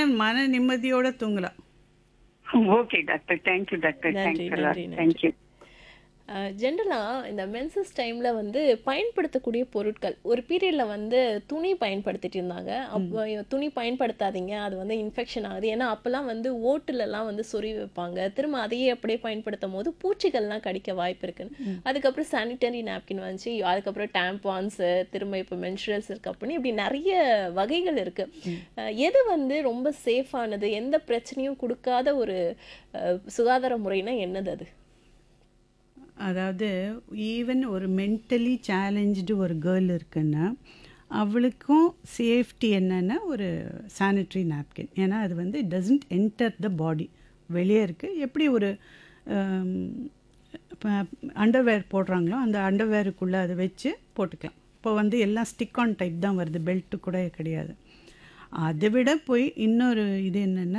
மன நிம்மதியோட தூங்கலாம் ஓகே டாக்டர் தேங்க்யூ டாக்டர் நன்றி, தேங்க்ஸ் நன்றி, நன்றி. தேங்க்யூ ஜென்ரலாக இந்த மென்சஸ் டைமில் வந்து பயன்படுத்தக்கூடிய பொருட்கள் ஒரு பீரியடில் வந்து துணி பயன்படுத்திட்டு இருந்தாங்க அப்போ துணி பயன்படுத்தாதீங்க அது வந்து இன்ஃபெக்ஷன் ஆகுது ஏன்னா அப்போல்லாம் வந்து ஓட்டுலலாம் வந்து சொறி வைப்பாங்க திரும்ப அதையே அப்படியே பயன்படுத்தும் போது பூச்சிகள்லாம் கடிக்க வாய்ப்பு இருக்குன்னு அதுக்கப்புறம் சானிட்டரி நாப்கின் வந்துச்சு அதுக்கப்புறம் டேம்பான்ஸு திரும்ப இப்போ மென்சுரல்ஸ் இருக்கு அப்படின்னு இப்படி நிறைய வகைகள் இருக்கு அஹ் எது வந்து ரொம்ப சேஃபானது எந்த பிரச்சனையும் கொடுக்காத ஒரு அஹ், சுகாதார முறைனா என்னது அது அதாவது ஈவன் ஒரு மென்டலி சேலஞ்சு ஒரு கேர்ள் இருக்குன்னா அவளுக்கும் சேஃப்டி என்னன்னா ஒரு சானிட்டரி நாப்கின் ஏன்னா அது வந்து it doesn't enter the body வெளியே இருக்குது எப்படி ஒரு அண்டர்வேர் போடுறாங்களோ அந்த அண்டர்வேருக்குள்ளே அதை வச்சு போட்டுக்கலாம் இப்போ வந்து எல்லாம் ஸ்டிக் ஆன் டைப் தான் வருது பெல்ட்டு கூட கிடையாது அதை விட போய் இன்னொரு இது என்னென்னா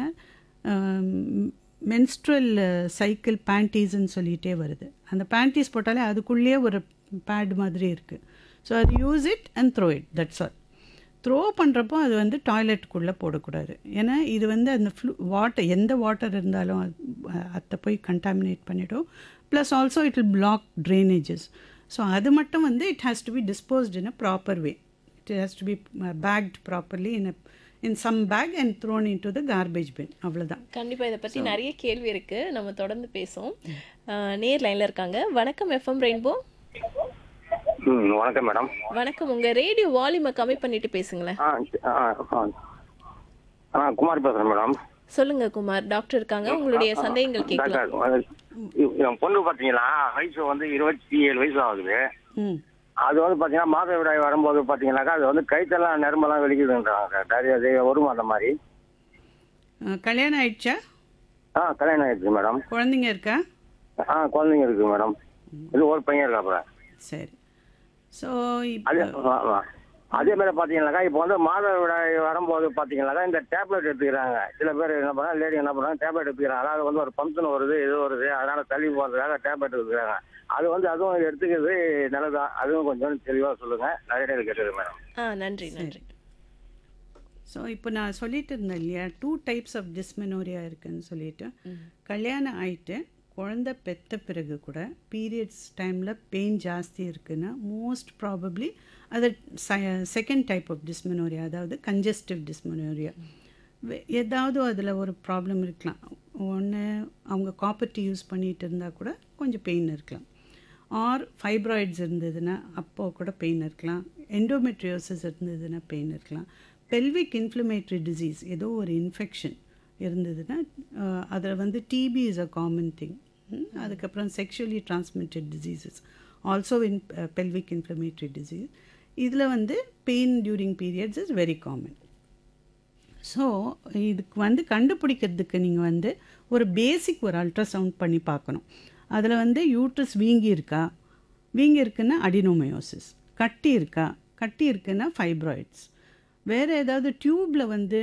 மென்ஸ்ட்ரல் சைக்கிள் பேண்டீஸ்ன்னு சொல்லிகிட்டே வருது அந்த பேண்டீஸ் போட்டாலே அதுக்குள்ளேயே ஒரு பேட் மாதிரி இருக்குது ஸோ அது use it and throw it that's all throw பண்ணுறப்போ அது வந்து டாய்லெட்டுக்குள்ளே போடக்கூடாது ஏன்னா இது வந்து அந்த ஃப்ளூ வாட்டர் எந்த வாட்டர் இருந்தாலும் அது- அதை போய் கண்டாமினேட் பண்ணிடும் plus also it will block drainages so அது மட்டும் வந்து it has to be disposed in a proper way it has to be packed properly in a in some bag and thrown into the garbage bin அவ்வளோதான் கண்டிப்பா இதை பத்தி நிறைய கேள்வி இருக்கு நம்ம தொடர்ந்து பேசுவோம் அஹ் நேர் லைன்ல இருக்காங்க வணக்கம் எஃப்எம் ரெயின்போ ம் வணக்கம் மேடம் வணக்கம் உங்க ரேடியோ வால்யூமை கம்மி பண்ணிட்டு பேசுங்களேன் ஆ ஆ ஆ ஆ குமார் பேசுகிறேன் மேடம் சொல்லுங்க குமார் டாக்டர் இருக்காங்க உங்களுடைய சந்தேகங்கள் கேட்கலாம் டாக்டர் அது இ- என் பொண்ணு பார்த்தீங்களா வயசு வந்து இருபத்தி ஏழு வயசு ஆகுது ம் அது வந்து பார்த்தீங்கன்னா மாதவிடாய் வரும்போது பார்த்தீங்கன்னாக்கா அது வந்து கைத்தெல்லாம் நரம்பெல்லாம் வெளிக்குதுன்றாங்க டாக்டர் அது வருமா அந்த மாதிரி அஹ் கல்யாணம் ஆயிடுச்சா ஆ கல்யாணம் ஆயிடுச்சு மேடம் குழந்தைங்க இருக்கா ஆ குழந்தைங்க இருக்கு மேடம் இது ஒரு பையன் இருக்காப்புல சரி ஸோ அதே இப்போ ஆ, ஆ. அதே மாதிரி பார்த்தீங்கன்னாக்கா இப்போ வந்து மாதவிடாய் வரும்போது பார்த்தீங்கன்னாக்கா இந்த டேப்லெட் எடுத்துக்கிறாங்க சில பேர் என்ன பண்ணுறாங்க லேடி என்ன பண்ணுறாங்க டேப்லெட் எடுத்துக்கிறாங்க அதாவது வந்து ஒரு ஃபங்க்ஷன் வருது இது வருது அதனால தள்ளி போகிறதுக்காக டேப்லெட் எடுத்துக்கிறாங்க அது வந்து அதுவும் எடுத்துக்கிறது நல்லதா அதுவும் கொஞ்சம் தெளிவாக சொல்லுங்க நிறைய நேரம் கேட்டது மேடம் ஆ நன்றி நன்றி ஸோ இப்போ நான் சொல்லிட்டு இருந்தேன் இல்லையா டூ டைப்ஸ் ஆஃப் டிஸ்மெனோரியா இருக்குன்னு சொல்லிட்டு கல்யாணம் ஆயிட்டு குழந்தை பெத்த பிறகு கூட பீரியட்ஸ் டைமில் பெயின் ஜாஸ்தி இருக்குன்னா மோஸ்ட் ப்ராபப்ளி அது செகண்ட் டைப் ஆஃப் டிஸ்மெனோரியா அதாவது கன்ஜஸ்டிவ் டிஸ்மெனோரியா ஏதாவது அதில் ஒரு ப்ராப்ளம் இருக்கலாம் ஒன்று அவங்க காப்பர்ட்டி யூஸ் பண்ணிட்டு இருந்தால் கூட கொஞ்சம் பெயின் இருக்கலாம் ஆர் ஃபைப்ராய்ட்ஸ் இருந்ததுன்னா அப்போ கூட பெயின் இருக்கலாம் எண்டோமெட்ரியோசிஸ் இருந்ததுன்னா பெயின் இருக்கலாம் பெல்விக் இன்ஃப்ளமேட்டரி டிசீஸ் ஏதோ ஒரு இன்ஃபெக்ஷன் இருந்ததுன்னா அதில் வந்து TB is a common thing அதுக்கப்புறம் sexually transmitted diseases also in pelvic inflammatory disease இதில் வந்து pain during periods is very common so இதுக்கு வந்து கண்டுபிடிக்கிறதுக்கு நீங்கள் வந்து ஒரு பேசிக் ஒரு அல்ட்ராசவுண்ட் பண்ணி பார்க்கணும் அதில் வந்து யூட்ரஸ் வீங்கி இருக்கா வீங்கி இருக்குன்னா அடினோமயோசிஸ் கட்டி இருக்கா கட்டி இருக்குன்னா ஃபைப்ராய்ட்ஸ் வேறு ஏதாவது டியூப்பில் வந்து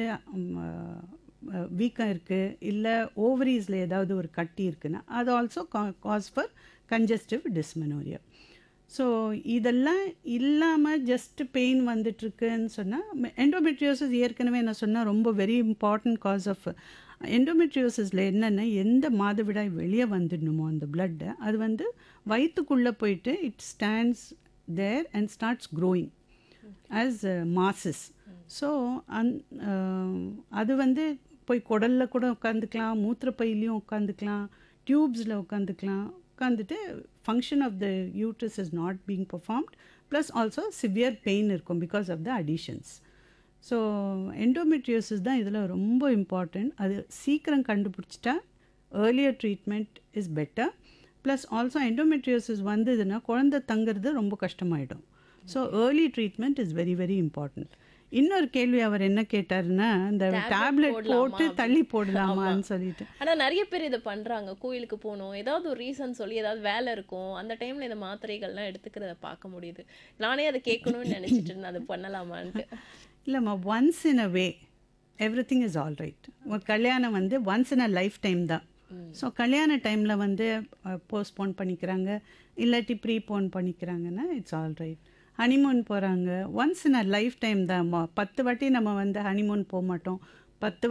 வீக்கம் இருக்குது இல்லை ஓவரீஸில் ஏதாவது ஒரு கட்டி இருக்குன்னா அது also cause for congestive dysmenorrhea so இதெல்லாம் இல்லாமல் ஜஸ்ட் பெயின் வந்துட்டுருக்குன்னு சொன்னால் எண்டோமெட்ரியோசிஸ் ஏற்கனவே நான் சொன்னால் ரொம்ப வெரி இம்பார்ட்டன்ட் காஸ் ஆஃப் எண்டோமெட்ரியோசிஸில் என்னென்னா எந்த மாதவிடாய் வெளியே வந்துடணுமோ அந்த பிளட்டை அது வந்து வயிற்றுக்குள்ளே போயிட்டு it stands there and starts growing as masses so அந் அது வந்து போய் குடலில் கூட உட்காந்துக்கலாம் மூத்திரப்பையிலையும் உட்காந்துக்கலாம் டியூப்ஸில் உட்காந்துக்கலாம் உட்காந்துட்டு function of the uterus is not being performed plus also severe pain இருக்கும் because of the adhesions so endometriosis தான் இதில் ரொம்ப இம்பார்ட்டண்ட் அது சீக்கிரம் கண்டுபிடிச்சிட்டா earlier treatment is better plus also endometriosis வந்ததுன்னா குழந்தை தங்குறது ரொம்ப கஷ்டமாயிடும் so early treatment is very very important இன்னொரு கேள்வி அவர் என்ன கேட்டாருன்னா இந்த டேப்லெட் போட்டு தள்ளி போடலாமான்னு சொல்லிட்டு ஆனா நிறைய பேர் இதை பண்றாங்க கோயிலுக்கு போகணும் ஏதாவது ஒரு ரீசன் சொல்லி ஏதாவது வேலை இருக்கும் அந்த டைம்ல இந்த மாத்திரைகள்லாம் எடுத்துக்கிறத பார்க்க முடியுது நானே அதை கேட்கணும்னு நினைச்சிட்டு இருந்தேன் அதை பண்ணலாமான்ட்டு இல்லைம்மா once in a way everything is all right ஒரு கல்யாணம் வந்து ஒன்ஸ் இன் அ லைஃப் டைம் தான் ஸோ கல்யாண டைமில் வந்து போஸ்ட்போன் பண்ணிக்கிறாங்க இல்லாட்டி ப்ரீபோன் பண்ணிக்கிறாங்கன்னா இட்ஸ் ஆல் ரைட் ஹனிமூன் போகிறாங்க ஒன்ஸ் இன் அ லைஃப் டைம் தான் பத்து வாட்டி நம்ம வந்து ஹனிமூன் போக மாட்டோம் பத்து